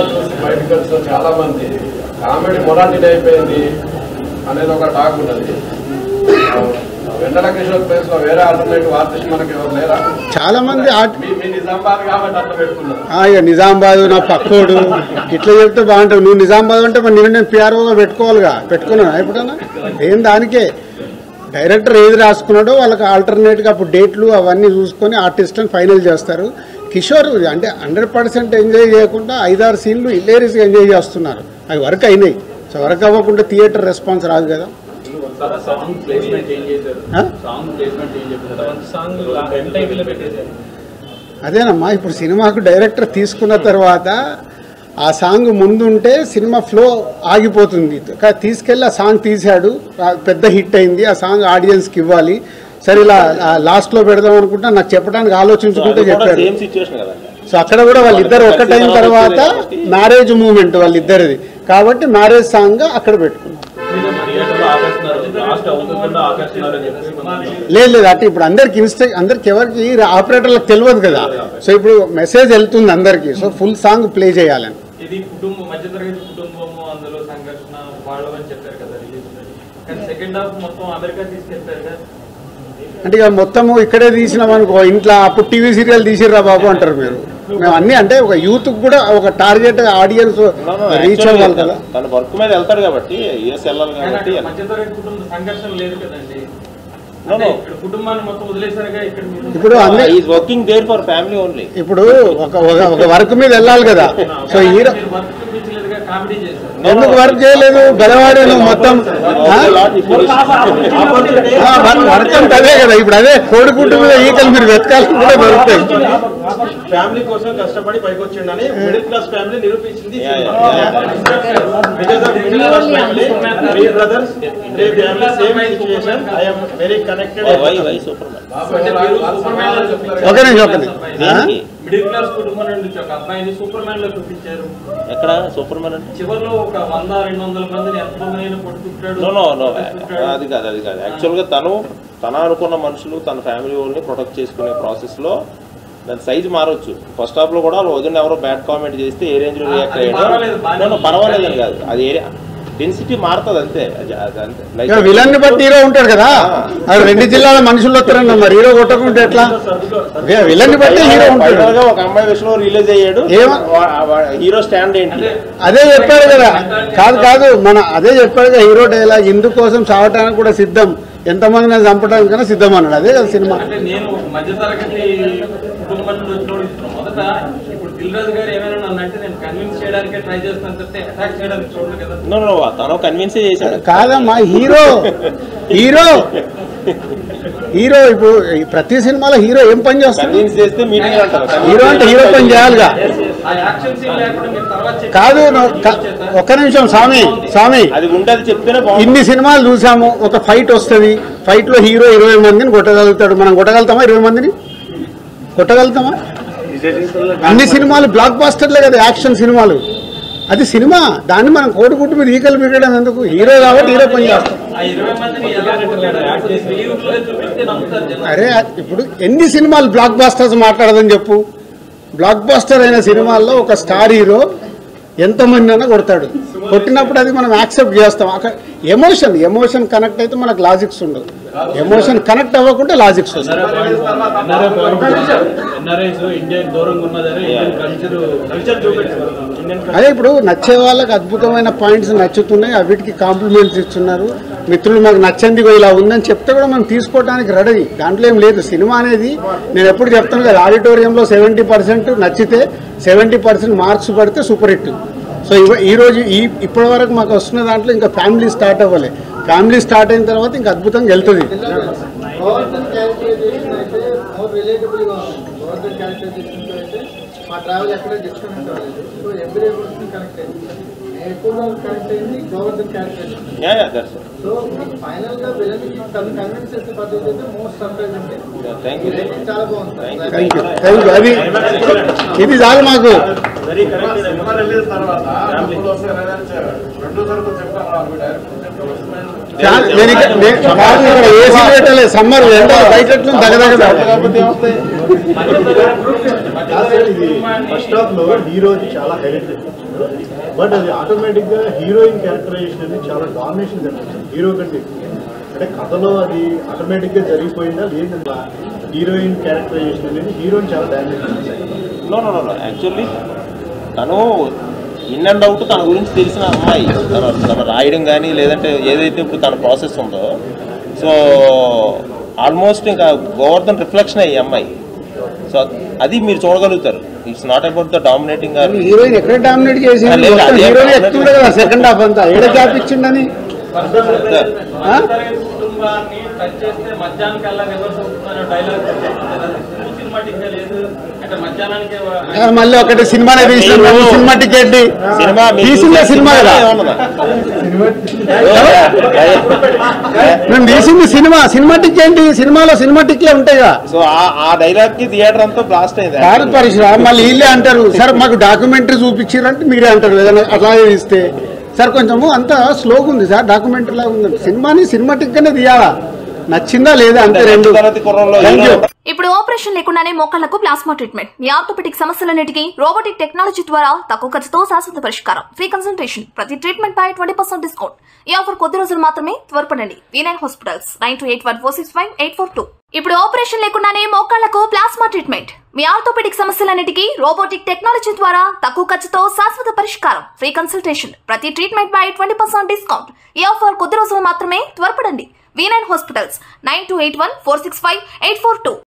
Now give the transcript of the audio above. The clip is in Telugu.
చూసి బయటకు వచ్చిన చాలా మంది కామెడీ మొరాటిది అయిపోయింది అనేది ఒక టాక్ ఉన్నది వెంటనే కిషోర్ ప్లేస్ లో వేరే ఆల్టర్నేటివ్ ఆర్టిస్ట్ మనకి ఎవరు లేరా చాలా మంది ఆర్ట్ మీ మీ నిజామాబాద్ కాబట్టి అట్లా పెట్టుకున్నారు ఆ, ఇక నిజామాబాద్ నా పక్కోడు ఇట్లా చెప్తే బాగుంటుంది నువ్వు నిజామాబాద్ అంటే మరి నేను నేను పిఆర్ఓగా పెట్టుకోవాలిగా పెట్టుకున్నాను ఎప్పుడన్నా ఏం దానికే డైరెక్టర్ ఏది రాసుకున్నాడో వాళ్ళకి ఆల్టర్నేట్గా అప్పుడు డేట్లు అవన్నీ చూసుకొని ఆర్టిస్ట్ని ఫైనల్ చేస్తారు కిషోర్ అంటే హండ్రెడ్ పర్సెంట్ ఎంజాయ్ చేయకుండా ఐదారు సీన్లు ఇల్లేరీస్గా ఎంజాయ్ చేస్తున్నారు అవి వర్క్ అయినాయి సో వర్క్ అవ్వకుండా థియేటర్ రెస్పాన్స్ రాదు కదా సాంగ్ ప్లేస్మెంట్ చేంజ్ చేశారు ఆ? సాంగ్ ప్లేస్మెంట్ చేంజ్ చేశారు మంచి సాంగ్ ఎంత టైంలో పెట్టేశారు అదేనమ్మా ఇప్పుడు సినిమాకు డైరెక్టర్ తీసుకున్న తర్వాత ఆ సాంగ్ ముందుంటే సినిమా ఫ్లో ఆగిపోతుంది కా- తీసుకెళ్ళి ఆ సాంగ్ తీశాడు ఆ పెద్ద హిట్ అయింది ఆ సాంగ్ ఆడియన్స్కి ఇవ్వాలి సరే ఇలా లాస్ట్లో పెడదాం అనుకుంటా నాకు చెప్పడానికి ఆలోచించుకుంటే చెప్పాడు సేమ్ సిచ్యువేషన్ కదండి సో అక్కడ కూడా వాళ్ళిద్దరు ఒకటైన తర్వాత మ్యారేజ్ మూమెంట్ వాళ్ళిద్దరిది కాబట్టి మ్యారేజ్ సాంగ్ అక్కడ పెట్టుకున్నాం థియేటర్లో ఆపేస్తున్నారు లాస్ట్ అవుతుంకుండా ఆపేస్తున్నారు అని చెప్పేసి కొంతమంది లేదు లేదు అంటే ఇప్పుడు అందరికి ఇన్స్టా అందరికి ఎవరికి ఆపరేటర్లకు తెలియదు కదా సో ఇప్పుడు మెసేజ్ వెళ్తుంది అందరికి సో ఫుల్ సాంగ్ ప్లే చేయాలని ఇది కుటుంబం మధ్యతరగతి కుటుంబము అందులో సంఘర్షణ వాళ్ళు అని చెప్పారు కదా రిలీజ్ కానీ సెకండ్ హాఫ్ మొత్తం అమెరికా తీసుకెళ్తారు కదా అంటే ఇక మొత్తము ఇక్కడే తీసినాం అనుకో ఇంట్లో అప్పుడు టీవీ సీరియల్ తీసిర్రా బాబు అంటారు మీరు మేము అన్ని అంటే ఒక యూత్ కూడా ఒక టార్గెట్ ఆడియన్స్ రీచ్ అవ్వాలి కదా తన వర్క్ మీద వెళ్తాడు కాబట్టి యుఎస్ వెళ్ళాలి కానీ కాబట్టి అక్కడ మధ్యతరగతి కుటుంబ సంఘర్షణ లేదు కదండి No, అంటే no. ఇక్కడ కుటుంబాన్ని మొత్తం వదిలేసారుగా ఇక్కడ మీరు ఇప్పుడు అన్ని is working there for family only ఇప్పుడు ఒక ఒక- ఒక వర్క్ మీద వెళ్ళాలి కదా సో హీరో మీరు వర్క్ చూపించలేదుగా కామెడీ చేశారు ఎందుకు వర్క్ చేయలేదు బెలవాడి నువ్వు మొత్తం ఆ? ఆ, వర్క్ వర్క్ అంటే అదే కదా ఇప్పుడు అదే కోడిగుడ్డు మీద ఈకలు మీరు వెతకాల్సి కూడా దొరుకుతాయి ఫ్యామిలీ కోసం కష్టపడి పైకి వచ్చిండని మిడిల్ క్లాస్ ఫ్యామిలీ నిరూపించింది Yeah, yeah, because of middle class family three brothers three family same situation I'm very connected why why super man బాబు అంటే ఎవరు మీరు వాళ్ళు సూపర్ మ్యాన్ లో చెప్తారు ఒక నిమిషం, ఒక నిమిషం. ఆ? దేనికి? మిడిల్ క్లాస్ కుటుంబం నుంచి ఒక అబ్బాయిని సూపర్ మ్యాన్ లో చూపించారు ఎక్కడ సూపర్ మ్యాన్ అంటే చివరిలో ఒక వంద రెండు వందల మందిని ఎంతమంది కొట్టుకుంటాడు నో నో నో అది కాదు అది కాదు యాక్చువల్గా తను తన అనుకున్న మనుషులు తన ఫ్యామిలీ వాళ్ళని ప్రొటెక్ట్ చేసుకునే ప్రాసెస్లో దాని సైజ్ మారొచ్చు ఫస్ట్ హాఫ్ లో కూడా వాళ్ళు వదిన ఎవరో బ్యాడ్ కామెంట్ చేస్తే ఏ రేంజ్ లో రియాక్ట్ అది పర్వాలేదు, అయ్యాడు బాగానే No, no, పర్వాలేదు అని కాదు అది ఏరియా డెన్సిటీ మారుతుంది అంతే అది అది అంతే ఇక విలన్ ని బట్టి హీరో ఉంటాడు కదా అది రెండు జిల్లాల మనుషులు వస్తారన్న మరి హీరో కొట్టకుంటే ఎట్లా విలన్ ని బట్టి హీరో ఉంటాడు ఫైనల్ గా ఒక అమ్మాయి విషయంలో రిలీజ్ అయ్యాడు ఏమ- హీరో స్టాండ్ ఏంటి అదే చెప్పాడు కదా కాదు కాదు మన అదే చెప్పాడు కదా హీరో డైలాగ్ ఇందుకోసం చావటానికి కూడా సిద్ధం ఎంతమందిని చంపడానికైనా సిద్ధం అన్నాడు అదే కదా సినిమా అంటే నేను ఒక మధ్యతరగతి కుటుంబం నుండి వచ్చినోడు ఇప్పుడు మొదట ఇప్పుడు దిల్ రాజు గారు ఏమైనా నన్ను అంటే నేను కన్విన్స్ చేయడానికే ట్రై చేస్తాను తప్పితే అటాక్ చేయడానికి చూడదు కదా No, no, no, తను కన్విన్స్ చేశాడు కాదమ్మా హీరో హీరో హీరో ఇప్పుడు ఈ ప్రతి సినిమాలో హీరో ఏం పని చేస్తాడు కన్విన్స్ చేస్తే మీటింగ్ అంటారు హీరో అంటే హీరో పని చేయాలిగా ఆ యాక్షన్ సీన్ లేకుండా మీరు తర్వాత చెప్పి- కాదు నువ్వు క- ఒక్క నిమిషం స్వామి స్వామి అది ఉంటే అది చెప్తేనే బాగుంటుంది ఇన్ని సినిమాలు చూసాము ఒక ఫైట్ వస్తుంది ఫైట్ లో హీరో ఇరవై మందిని కొట్టగలుగుతాడు మనం కొట్టగలుగుతామా ఇరవై మందిని కొట్టగలుగుతామా అన్ని సినిమాలు బ్లాక్ బాస్టర్లే కదా యాక్షన్ సినిమాలు అది సినిమా దాన్ని మనం కోడిగుట్టు మీద ఈకలు పీకడం ఎందుకు హీరో కాబట్టి హీరో పని చేస్తాం ఆ ఇరవై మందిని ఎలా కొట్టాడు ఇప్పుడు రిలీవ్లో చూపిస్తే నమ్ముతారు జనం అరే ఇప్పుడు ఎన్ని సినిమాలు బ్లాక్ బాస్టర్స్ మాట్లాడదని చెప్పు బ్లాక్ బాస్టర్ అయిన సినిమాల్లో ఒక స్టార్ హీరో ఎంతమంది అయినా కొడతాడు కొట్టినప్పుడు అది మనం యాక్సెప్ట్ చేస్తాం అక్కడ ఎమోషన్ ఎమోషన్ కనెక్ట్ అయితే మనకు లాజిక్స్ ఉండవు ఎమోషన్ కనెక్ట్ అవ్వకుంటే లాజిక్స్ వస్తాయి ఎన్ఆర్ఐస్ ఇండియాకి దూరంగా ఉన్నదని ఇండియన్ కల్చర్ కల్చర్ చూపెట్టారు ఇండియన్ అదే ఇప్పుడు నచ్చే వాళ్ళకి అద్భుతమైన పాయింట్స్ నచ్చుతున్నాయి అవిటికి కాంప్లిమెంట్స్ ఇస్తున్నారు మిత్రులు మాకు నచ్చంది ఇలా ఉందని చెప్తే కూడా మనం తీసుకోవడానికి రెడీ దాంట్లో ఏం లేదు సినిమా అనేది నేను ఎప్పుడు చెప్తాను కదా ఆడిటోరియంలో సెవెంటీ పర్సెంట్ నచ్చితే సెవెంటీ పర్సెంట్ మార్క్స్ పడితే సూపర్ హిట్ సో ఇవ ఈ రోజు ఈ ఇప్పటి వరకు మాకు వస్తున్న దాంట్లో ఇంకా ఫ్యామిలీ స్టార్ట్ అవ్వాలి ఫ్యామిలీ స్టార్ట్ అయిన తర్వాత ఇంకా అద్భుతంగా వెళ్తుంది గవర్నమెంట్ క్యారెక్టరైజేషన్ అయితే మోర్ రిలేటబుల్ గా ఉంది గవర్నమెంట్ క్యారెక్టరైజేషన్ అయితే మా ట్రావెల్ ఎక్కడ డిస్కనెక్ట్ అవ్వలేదు సో ఎవ్రీ పర్సన్ కనెక్ట్ అయింది నేను ఎక్కువగా కనెక్ట్ అయింది government characterization yeah yeah that's so final గా విలన్ తను కన్విన్స్ చేసే పద్ధతి అయితే మోస్ట్ సర్ప్రైజ్ ఉంది థ్యాంక్ యూ చాలా బాగుంది sir thank you thank you అది ఇది చాలు మాకు వెరీ కనెక్టెడ్ సినిమా రిలీజ్ తర్వాత డబ్బులు వస్తాయని రెండు సరుకులు చెప్పాను వాళ్ళు డైరెక్ట్ చెప్పాను చాలా- నేను ఇక్కడ- నేను కాదు ఇక్కడ ఏసీ పెట్టలేదు సమ్మర్ ఎండ బయట ఎట్లుంది? దగదగ కాకపోతే ఏమవుతాయి కాదు సార్ ఇది ఫస్ట్ హాఫ్ లో హీరో చాలా హైలైట్ చేస్తారు బట్ అది ఆటోమేటిక్ గా హీరోయిన్ క్యారెక్టరైజేషన్ అనేది చాలా డామినేషన్ కనిపిస్తుంది హీరో కంటే ఎక్కువ. అంటే కథలో అది ఆటోమేటిక్ గా జరిగిపోయిందా లేదంటే హీరోయిన్ క్యారెక్టరైజేషన్ అనేది హీరోయిన్ చాలా డామినేట్ చేస్తుంది నో నో నో యాక్చువల్లీ తను ఇన్ అండ్ అవుట్ తన గురించి తెలిసిన అమ్మాయి తన తన రాయడం కానీ లేదంటే ఏదైతే ఇప్పుడు తన ప్రాసెస్ ఉందో సో ఆల్మోస్ట్ ఇంకా గోవర్ధన్ రిఫ్లెక్షన్ అయ్యి అమ్మాయి సో అది మీరు చూడగలుగుతారు it's not about the dominating or heroine ఎక్కడ డామినేట్ చేసింది లేదు, మొత్తం అదే హీరోయిన్ dominate ఎక్కుతుండే కదా సెకండ్ హాఫ్ అంతా ఏడ గ్యాప్ ఇచ్చిండని ఆ? మధ్యతరగతి కుటుంబాన్ని టచ్ చేస్తే మధ్యాహ్నం కల్లా రివర్స్ అవుతుందనే డైలాగ్ సినిమాటిక్ గా లేదు అంటే మధ్యాహ్నానికి ఆ, మళ్ళీ ఒకటి సినిమానే తీసిన సినిమా టికెట్ సినిమా మీరు తీసిందే చూసే సినిమా కదా ఏమన్నదా? మేము తీసింది సినిమా సినిమాటిక్ ఏంటి సినిమాలో సినిమాటిక్లే ఉంటాయిగా సో ఆ- ఆ డైలాగ్ కి థియేటర్ అంతా బ్లాస్ట్ అయింది కాదు పరిశ్రమ మళ్ళీ వీళ్ళే అంటారు సార్ మాకు డాక్యుమెంటరీ చూపించారంటే మీరే అంటారు ఏదైనా అట్లాగే ఇస్తే సార్ కొంచెము అంత స్లోగా ఉంది సార్ డాక్యుమెంటరీ లాగా ఉంది సినిమాని సినిమాటిక్ గానే తీయాలా నచ్చిందా లేదా అంతే రెండు తరగతి కుర్రల్లో Thank you. హీరో ఇప్పుడు ఆపరేషన్ లేకుండానే మోకాళ్లకు ప్లాస్మా ట్రీట్మెంట్ మీ ఆర్థోపెటిక్ సమస్యలన్నిటికీ రోబోటిక్ టెక్నాలజీ ద్వారా తక్కువ ఖర్చుతో శాశ్వత పరిష్కారం ఫ్రీ కన్సల్టేషన్ ప్రతి ట్రీట్మెంట్ పై ట్వంటీ పర్సెంట్ డిస్కౌంట్ ఈ ఆఫర్ కొద్ది రోజులు మాత్రమే త్వరపడండి V nine hospitals nine two eight one four six five eight four two ఇప్పుడు ఆపరేషన్ లేకుండానే మోకాళ్లకు ప్లాస్మా ట్రీట్మెంట్ మీ ఆర్థోపెటిక్ సమస్యలన్నిటికీ రోబోటిక్ టెక్నాలజీ ద్వారా తక్కువ ఖర్చుతో శాశ్వత పరిష్కారం ఫ్రీ కన్సల్టేషన్ ప్రతి ట్రీట్మెంట్ పై ట్వంటీ పర్సెంట్ డిస్కౌంట్ ఈ ఆఫర్ కొద్ది రోజులు మాత్రమే త్వరపడండి V nine hospitals nine two eight one four six five eight four two